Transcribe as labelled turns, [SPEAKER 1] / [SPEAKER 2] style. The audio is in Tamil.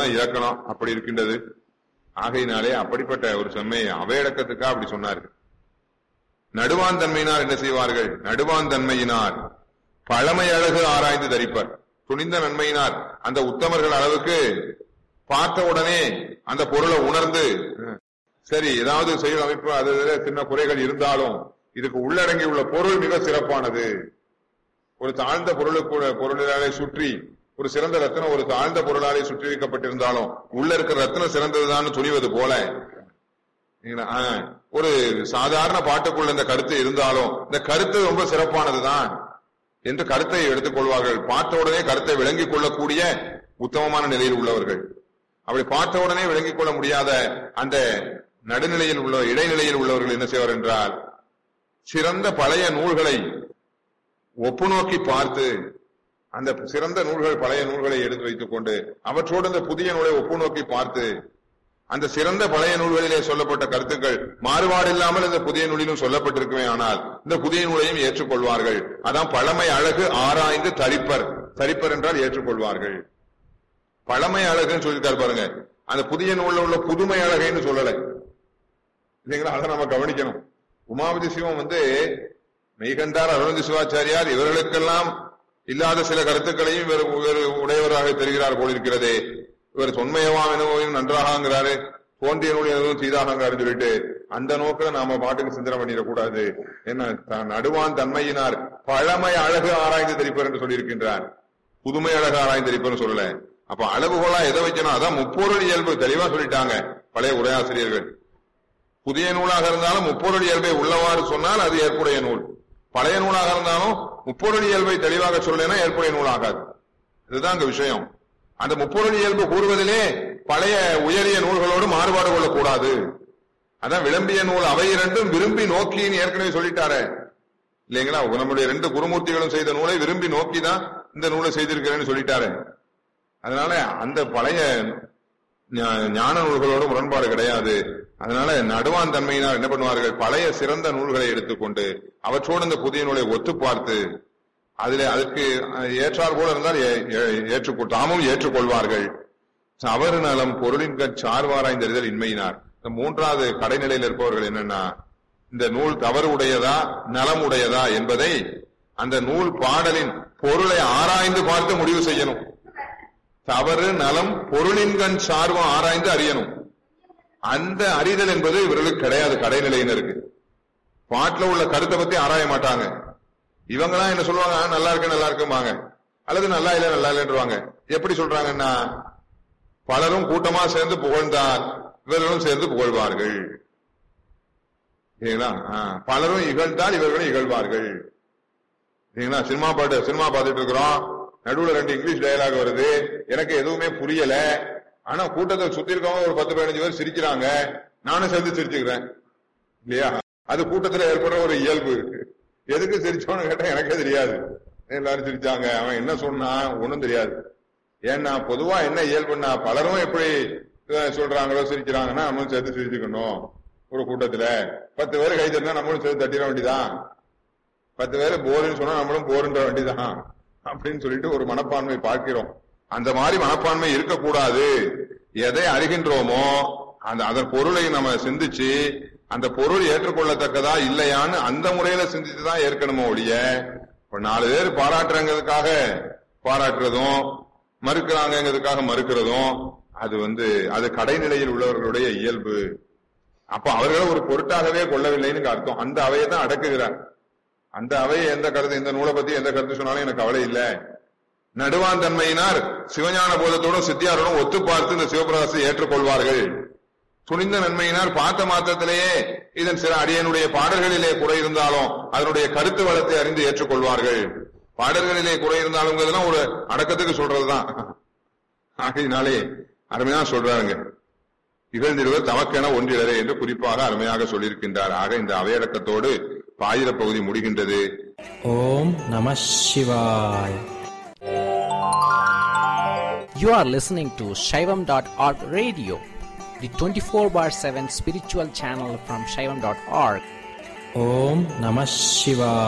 [SPEAKER 1] அதுதான் இலக்கணம் அப்படி இருக்கின்றது ஆகையினாலே அப்படிப்பட்ட ஒரு செம்மை அவையடக்கத்துக்கா அப்படி சொன்னார் நடுவான் தன்மையினார் என்ன செய்வார்கள் நடுவான் தன்மையினார் பழமை அழகு ஆராய்ந்து தரிப்பர் துணிந்த நன்மையினார் அந்த உத்தமர்கள் அளவுக்கு பார்த்த உடனே அந்த பொருளை உணர்ந்து அஹ், சரி ஏதாவது செயல் அமைப்பு அது இதுல சின்ன குறைகள் இருந்தாலும் இதுக்கு உள்ளடங்கி உள்ள பொருள் மிக சிறப்பானது ஒரு தாழ்ந்த பொருளுக்கு பொருளாலே சுற்றி ஒரு சிறந்த ரத்னம் ஒரு தாழ்ந்த பொருளாலே சுற்றி வைக்கப்பட்டிருந்தாலும் உள்ள இருக்கிற ரத்னம் சிறந்ததுதான் துணிவது போல சரிங்களா? ஆ, ஒரு சாதாரண பாட்டுக்குள்ள இந்த கருத்து இருந்தாலும் இந்த கருத்து ரொம்ப சிறப்பானதுதான் என்று கருத்தை எடுத்துக்கொள்வார்கள் பார்த்த உடனே கருத்தை விளங்கிக் கொள்ளக்கூடிய உத்தமமான நிலையில் உள்ளவர்கள் அப்படி பார்த்த உடனே விளங்கிக் கொள்ள முடியாத அந்த நடுநிலையில் உள்ள இடைநிலையில் உள்ளவர்கள் என்ன செய்வார் என்றால் சிறந்த பழைய நூல்களை ஒப்பு நோக்கி பார்த்து அந்த சிறந்த நூல்கள் பழைய நூல்களை எடுத்து வைத்துக் கொண்டு அவற்றோடு இந்த புதிய நூலை ஒப்பு நோக்கி பார்த்து அந்த சிறந்த பழைய நூல்களிலே சொல்லப்பட்ட கருத்துக்கள் மாறுபாடு இல்லாமல் இந்த புதிய நூலிலும் சொல்லப்பட்டிருக்குமே ஆனால் இந்த புதிய நூலையும் ஏற்றுக்கொள்வார்கள் அதான் பழமை அழகு ஆராய்ந்து தரிப்பர் தரிப்பர் என்றால் ஏற்றுக்கொள்வார்கள் பழமை அழகுன்னு சொல்லியிருக்காரு பாருங்க அந்த புதிய நூல்ல உள்ள புதுமை அழகைன்னு சொல்லல இல்லைங்களா அதை நம்ம கவனிக்கணும் உமாபதி சிவம் வந்து மெய்கண்டார் அருணந்தி சிவாச்சாரியார் இவர்களுக்கெல்லாம் இல்லாத சில கருத்துக்களையும் இவர் இவர் உடையவராக தெரிகிறார் போலிருக்கிறதே இவர் தொன்மயவாம் எனவும் நன்றாகங்கிறாரு தோன்றிய நூல் எதுவும் தீதாகங்கிறாரு சொல்லிட்டு அந்த நோக்கில நாம பாட்டுக்கு சிந்தனை பண்ணிடக்கூடாது என்ன தான் நடுவான் தன்மையினார் பழமை அழகு ஆராய்ந்து தெரிப்பர் என்று சொல்லியிருக்கின்றார் புதுமை அழகு ஆராய்ந்து தெரிப்பர்னு சொல்லல அப்ப அளவுகோலா எதை வைக்கணும் அதான் முப்பொருள் இயல்பு தெளிவா சொல்லிட்டாங்க பழைய உரையாசிரியர்கள் புதிய நூலாக இருந்தாலும் முப்பொருள் இயல்பை உள்ளவாறு சொன்னால் அது ஏற்புடைய நூல் பழைய நூலாக இருந்தாலும் முப்பொருள் இயல்பை தெளிவாக சொல்லலைன்னா ஏற்புடைய நூல் ஆகாது இதுதான் அங்க விஷயம் அந்த முப்பொருள் இயல்பு கூறுவதிலே பழைய உயரிய நூல்களோடு மாறுபாடு கொள்ளக்கூடாது அதான் விளம்பிய நூல் அவை இரண்டும் விரும்பி நோக்கின்னு ஏற்கனவே சொல்லிட்டாரு இல்லைங்களா நம்முடைய ரெண்டு குருமூர்த்திகளும் செய்த நூலை விரும்பி நோக்கி தான் இந்த நூலை செய்திருக்கிறேன்னு சொல்லிட்டாரு அதனால அந்த பழைய ஞா- ஞான நூல்களோடு முரண்பாடு கிடையாது அதனால நடுவான் தன்மையினால் என்ன பண்ணுவார்கள் பழைய சிறந்த நூல்களை எடுத்துக்கொண்டு அவற்றோடு இந்த புதிய நூலை ஒத்து பார்த்து அதிலே அதற்கு அஹ், ஏற்றார் போல இருந்தால் ஏ- ஏ- ஏற்றுக்கொ தாமும் ஏற்றுக்கொள்வார்கள் தவறு நலம் பொருளின் சார்வாராய்ந்தறிதல் இன்மையினார் இந்த மூன்றாவது கடைநிலையில் இருப்பவர்கள் என்னன்னா இந்த நூல் தவறு உடையதா நலம் உடையதா என்பதை அந்த நூல் பாடலின் பொருளை ஆராய்ந்து பார்த்து முடிவு செய்யணும் தவறு நலம் பொருளின்கண் சார்பம் ஆராய்ந்து அறியணும் அந்த அறிதல் என்பது இவர்களுக்கு கிடையாது கடைநிலையினருக்கு பாட்டுல உள்ள கருத்தை பத்தி ஆராய மாட்டாங்க இவங்கெல்லாம் என்ன சொல்லுவாங்க "ஆ, நல்லா இருக்கு நல்லா இருக்குமாங்க அல்லது நல்லா இல்ல நல்லா இல்லைன்றவாங்க எப்படி சொல்றாங்கன்னா பலரும் கூட்டமா சேர்ந்து புகழ்ந்தால் இவர்களும் சேர்ந்து புகழ்வார்கள் சரிங்களா ஆ, பலரும் இகழ்ந்தால் இவர்களும் இகழ்வார்கள் சரிங்களா சினிமா பாட்டு சினிமா பார்த்துட்டு இருக்கிறோம் நடுவுல ரெண்டு இங்கிலீஷ் டயலாக் வருது எனக்கு எதுவுமே புரியல ஆனா கூட்டத்தை சுத்தி இருக்கவங்க ஒரு பத்து பதினஞ்சு பேர் சிரிக்கிறாங்க நானும் சேர்ந்து சிரிச்சுக்கிறேன் இல்லையா அது கூட்டத்துல ஏற்படுற ஒரு இயல்பு இருக்கு எதுக்கு சிரிச்சோன்னு கேட்டா எனக்கே தெரியாது எல்லாரும் சிரிச்சாங்க அவன் என்ன சொன்னான் ஒண்ணும் தெரியாது ஏன்னா பொதுவா என்ன இயல்புன்னா பலரும் எப்படி அஹ், சொல்றாங்களோ சிரிக்கிறாங்கன்னா நம்மளும் சேர்த்து சிரிச்சுக்கணும் ஒரு கூட்டத்துல பத்து பேர் கை தட்டினா நம்மளும் சேர்த்து தட்டிட வேண்டியதான் பத்து பேர் போருன்னு சொன்னா நம்மளும் போருன்ற வேண்டியதான் அப்படின்னு சொல்லிட்டு ஒரு மனப்பான்மை பார்க்கிறோம் அந்த மாதிரி மனப்பான்மை இருக்கக்கூடாது எதை அறிகின்றோமோ அந்த அதன் பொருளை நம்ம சிந்திச்சு அந்த பொருள் ஏற்றுக்கொள்ளத்தக்கதா இல்லையான்னு அந்த முறையில சிந்திச்சு தான் ஏற்கணுமோ ஒழிய இப்ப நாலு பேர் பாராட்டுறங்கிறதுக்காக பாராட்டுறதும் மறுக்கிறாங்கிறதுக்காக மறுக்கிறதும் அது வந்து அது கடைநிலையில் உள்ளவர்களுடைய இயல்பு அப்ப அவர்களை ஒரு பொருட்டாகவே கொள்ளவில்லைன்னு அர்த்தம் அந்த அவையை தான் அடக்குகிறார் அந்த அவையை எந்த கருத்து இந்த நூலை பத்தி எந்த கருத்து சொன்னாலும் எனக்கு கவலை இல்ல நடுவான் தன்மையினார் சிவஞான போதத்தோடும் சித்தியாரோடும் ஒத்து பார்த்து இந்த சிவபிரகாசத்தை ஏற்றுக்கொள்வார்கள் துணிந்த நன்மையினார் பார்த்த மாத்திரத்திலேயே இதன் சில அடியனுடைய பாடல்களிலே குறை இருந்தாலும் அதனுடைய கருத்து வளத்தை அறிந்து ஏற்றுக்கொள்வார்கள் பாடல்களிலே குறை இருந்தாலும் ஒரு அடக்கத்துக்கு சொல்றதுதான் ஆகையினாலே அருமையா சொல்றாருங்க இகழ்ந்திருவர் தமக்கென ஒன்றிலரே என்று குறிப்பாக அருமையாக சொல்லியிருக்கின்றார் ஆக இந்த அவையடக்கத்தோடு பாயிர பகுதி முடிகின்றது
[SPEAKER 2] ஓம் நம சிவாய்
[SPEAKER 3] You are listening to Shaivam.org radio, the 24 bar 7 spiritual channel from Shaivam.org.
[SPEAKER 2] ஓம் நம சிவாய்